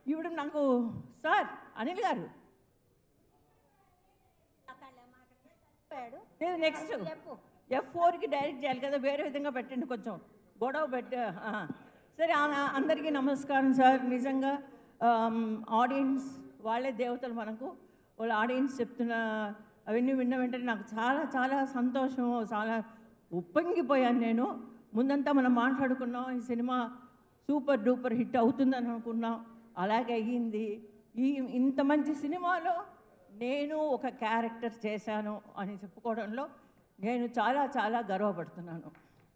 ఇప్పుడు నాకు సార్ అనిల్ గారు లేదు నెక్స్ట్ ఎఫ్ ఫోర్కి డైరెక్ట్ చేయాలి కదా వేరే విధంగా పెట్టండి కొంచెం గొడవ పెట్ట ఆ. సరే ఆ- అందరికీ నమస్కారం సార్ నిజంగా ఆడియన్స్ వాళ్ళే దేవతలు మనకు వాళ్ళ ఆడియన్స్ చెప్తున్న అవన్నీ విన్న వెంటనే నాకు చాలా చాలా సంతోషం చాలా ఉప్పొంగిపోయాను నేను ముందంతా మనం మాట్లాడుకున్నాం ఈ సినిమా సూపర్ డూపర్ హిట్ అవుతుందని అనుకున్నాం అలాగే అయ్యింది ఈ ఇంత మంచి సినిమాలో నేను ఒక క్యారెక్టర్ చేశాను అని చెప్పుకోవడంలో నేను చాలా చాలా గర్వపడుతున్నాను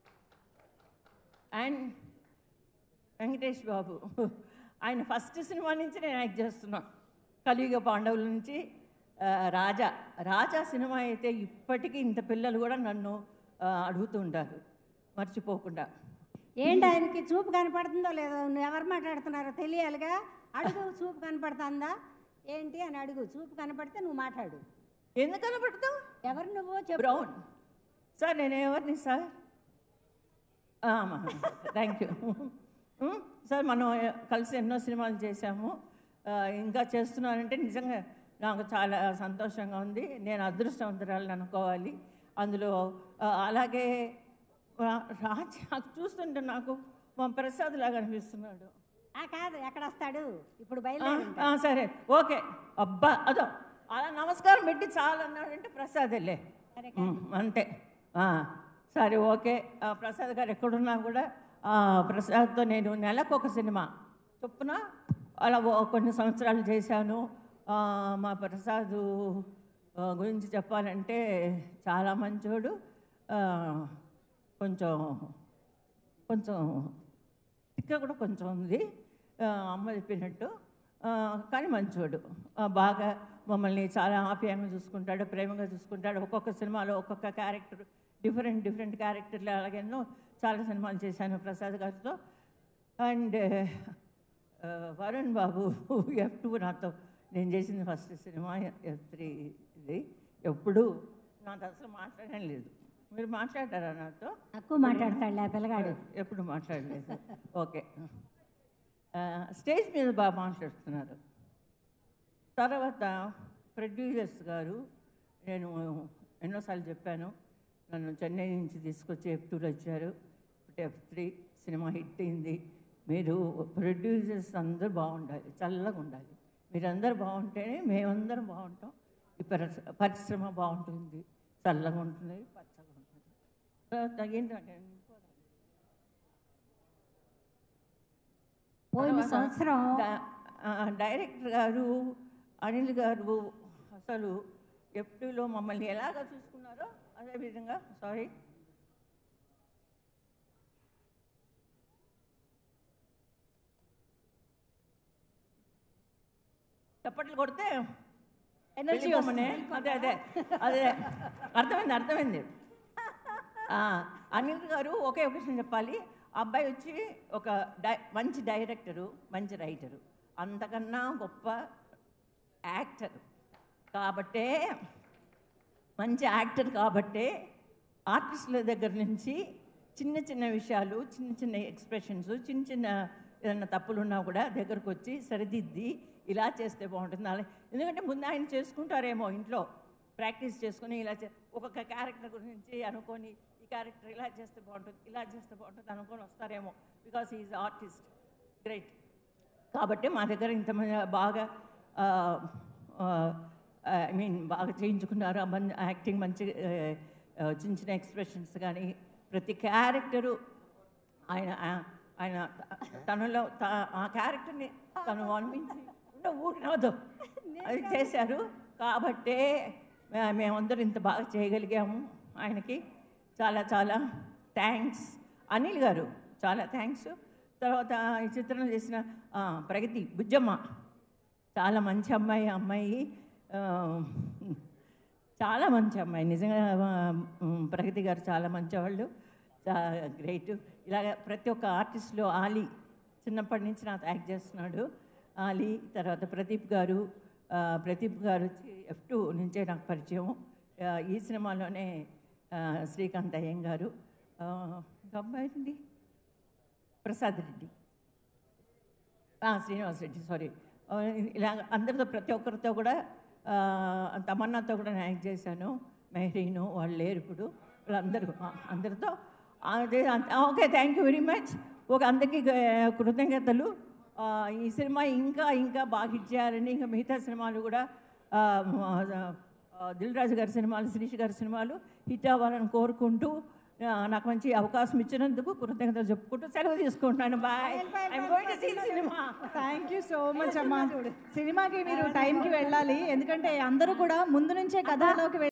అండ్ వెంకటేష్ బాబు ఆయన ఫస్ట్ సినిమా నుంచి నేను యాక్ట్ చేస్తున్నా కలియుగ పాండవుల నుంచి ఆ, రాజా రాజా సినిమా అయితే ఇప్పటికీ ఇంత పిల్లలు కూడా నన్ను ఆ, అడుగుతూ ఉంటారు మర్చిపోకుండా ఏంటి ఆయనకి చూపు కనపడుతుందో లేదో నువ్వు ఎవరు మాట్లాడుతున్నారో తెలియాలిగా అడుగు చూపు కనపడుతుందా ఏంటి అని అడుగు చూపు కనపడితే నువ్వు మాట్లాడు ఎందుకు కనపడతావు ఎవరు నువ్వు చెప్పు బ్రౌన్ సార్ నేను ఎవరిని సార్ థ్యాంక్ యూ సార్ మనం కలిసి ఎన్నో సినిమాలు చేశాము ఆ, ఇంకా చేస్తున్నానంటే నిజంగా నాకు చాలా సంతోషంగా ఉంది నేను అదృష్టవంతురాలని అనుకోవాలి అందులో ఆ, అలాగే ఆ, రాజ్ నాకు చూస్తుంటే నాకు మా ప్రసాద్ లాగా అనిపిస్తున్నాడు ఆ కాదు ఎక్కడ వస్తాడు ఇప్పుడు ఆ, బయలుదేరి ఆ, సరే ఓకే అబ్బా అదో అలా నమస్కారం పెట్టి చాలు అన్నాడంటే ప్రసాద్ వెళ్ళే సరే ఉమ్, అంతే ఆ, సరే ఓకే ఆ, ప్రసాద్ గారు ఎక్కడున్నా కూడా ఆ, ప్రసాద్తో నేను నెలకు ఒక సినిమా చొప్పున అలా ఓ కొన్ని సంవత్సరాలు చేశాను ఆ, మా ప్రసాద్ ఆ, గురించి చెప్పాలంటే చాలా మంచోడు ఆ, కొంచెం కొంచెం తిక్క కూడా కొంచెం ఉంది ఆ, అమ్మ చెప్పినట్టు ఆ, కానీ మంచోడు ఆ, బాగా మమ్మల్ని చాలా ఆప్యాయంగా చూసుకుంటాడు ప్రేమగా చూసుకుంటాడు ఒక్కొక్క సినిమాలో ఒక్కొక్క క్యారెక్టర్ డిఫరెంట్ డిఫరెంట్ క్యారెక్టర్లు అలాగే ఎన్నో చాలా సినిమాలు చేశాను ప్రసాద్ గారితో and Varun Babu F two నాతో నేను చేసిన ఫస్ట్ సినిమా ఎఫ్ త్రీ ఇది ఎప్పుడు నాతో అసలు మాట్లాడడం లేదు మీరు మాట్లాడారా నాతో తక్కువ మాట్లాడతాడు ఆ పిల్లగాడు ఎప్పుడు మాట్లాడలేదు ఓకే ఆ, స్టేజ్ మీద బాగా మాట్లాడుతున్నారు తర్వాత ప్రొడ్యూసర్స్ గారు నేను ఎన్నోసార్లు చెప్పాను నన్ను చెన్నై నుంచి తీసుకొచ్చి ఎఫ్ టూలో వచ్చారు ఎఫ్ త్రీ సినిమా హిట్ అయింది మీరు ప్రొడ్యూసర్స్ అందరూ బాగుండాలి చల్లగా ఉండాలి మీరందరూ బాగుంటేనే మేమందరం బాగుంటాం ఈ పరిశ్ర పరిశ్రమ బాగుంటుంది చల్లగా ఉంటుంది పచ్చగా ఉంటుంది తగిన పోయిన సంవత్సరం డా- ఆ, డైరెక్టర్ గారు అనిల్ గారు అసలు ఎఫ్టీలో మమ్మల్ని ఎలాగ చూసుకున్నారో అదే విధంగా సారీ చప్పట్లు కొడితే ఎనర్జీ వెళ్ళిపోమనే అదే అదే అదే అర్థమైంది అర్థమైంది ఆ, అనిల్ గారు ఒకే ఒక విషయం చెప్పాలి ఆ అబ్బాయి వచ్చి ఒక డై మంచి డైరెక్టరు మంచి రైటరు అంతకన్నా గొప్ప యాక్టర్ కాబట్టే మంచి యాక్టర్ కాబట్టే ఆర్టిస్టుల దగ్గర నుంచి చిన్న చిన్న విషయాలు చిన్న చిన్న ఎక్స్ప్రెషన్స్ చిన్న చిన్న ఏదైనా తప్పులు ఉన్నా కూడా దగ్గరకు వచ్చి సరిదిద్ది ఇలా చేస్తే బాగుంటుంది అలా ఎందుకంటే ముందు ఆయన చేసుకుంటారేమో ఇంట్లో ప్రాక్టీస్ చేసుకొని ఇలా చే ఒక్కొక్క క్యారెక్టర్ గురించి అనుకొని ఈ క్యారెక్టర్ ఇలా చేస్తే బాగుంటుంది ఇలా చేస్తే బాగుంటుంది అనుకొని వస్తారేమో బికాస్ ఈజ్ ఆర్టిస్ట్ గ్రేట్ కాబట్టి మా దగ్గర ఇంతమంది బాగా ఐ మీన్ బాగా చేయించుకున్నారు ఆ మంచి యాక్టింగ్ మంచి ఆ, ఆ, చిన్న చిన్న ఎక్స్ప్రెషన్స్ కానీ ప్రతి క్యారెక్టరు ఆయన ఆ- ఆయన తనలో త- ఆ క్యారెక్టర్ని తను అనిపించి ఉండ ఊరినవద్దు అది చేశారు కాబట్టే మే- మేమందరం ఇంత బాగా చేయగలిగాము ఆయనకి చాలా చాలా థ్యాంక్స్ అనిల్ గారు చాలా థ్యాంక్స్ తర్వాత ఈ చిత్రం చేసిన ఆ, ప్రగతి బుజ్జమ్మ చాలా మంచి అమ్మాయి ఆ అమ్మాయి ఆ, చాలా మంచి అమ్మాయి నిజంగా ఆ, ఉమ్, ప్రగతి గారు చాలా మంచివాళ్ళు గ్రేట్ ఇలాగ ప్రతి ఒక్క ఆర్టిస్ట్లో ఆలీ చిన్నప్పటి నుంచి నాతో యాక్ట్ చేస్తున్నాడు ఆలీ తర్వాత ప్రదీప్ గారు ఆ, ప్రదీప్ గారు వచ్చి ఎఫ్ టూ నుంచే నాకు పరిచయం ఆ, ఈ సినిమాలోనే ఆ, శ్రీకాంత్ అయ్యం గారు ఆ, ఇంకా అబ్బాయి అండి ప్రసాద్ రెడ్డి ఆ, శ్రీనివాస్ రెడ్డి సారీ ఇలా అందరితో ప్రతి ఒక్కరితో కూడా ఆ, తమన్నాతో కూడా నేను యాక్ట్ చేశాను మెహరీను వాళ్ళు లేరు ఇప్పుడు వాళ్ళందరూ ఆ, అందరితో అదే okay thank you very much ఒక అందరికీ ఆ, కృతజ్ఞతలు ఆ, ఈ సినిమా ఇంకా ఇంకా బాగా హిట్ చేయాలని ఇంకా మిగతా సినిమాలు కూడా ఆ, ఆ, దిల్ రాజు గారి సినిమాలు శిరీష్ గారి సినిమాలు హిట్ అవ్వాలని కోరుకుంటూ ఆ, నాకు మంచి అవకాశం ఇచ్చినందుకు కృతజ్ఞతలు చెప్పుకుంటూ సెలవు తీసుకుంటున్నాను bye I going to see cinema thank you so much అమ్మా సినిమాకి మీరు టైంకి వెళ్ళాలి ఎందుకంటే అందరూ కూడా ముందు నుంచే కథలోకి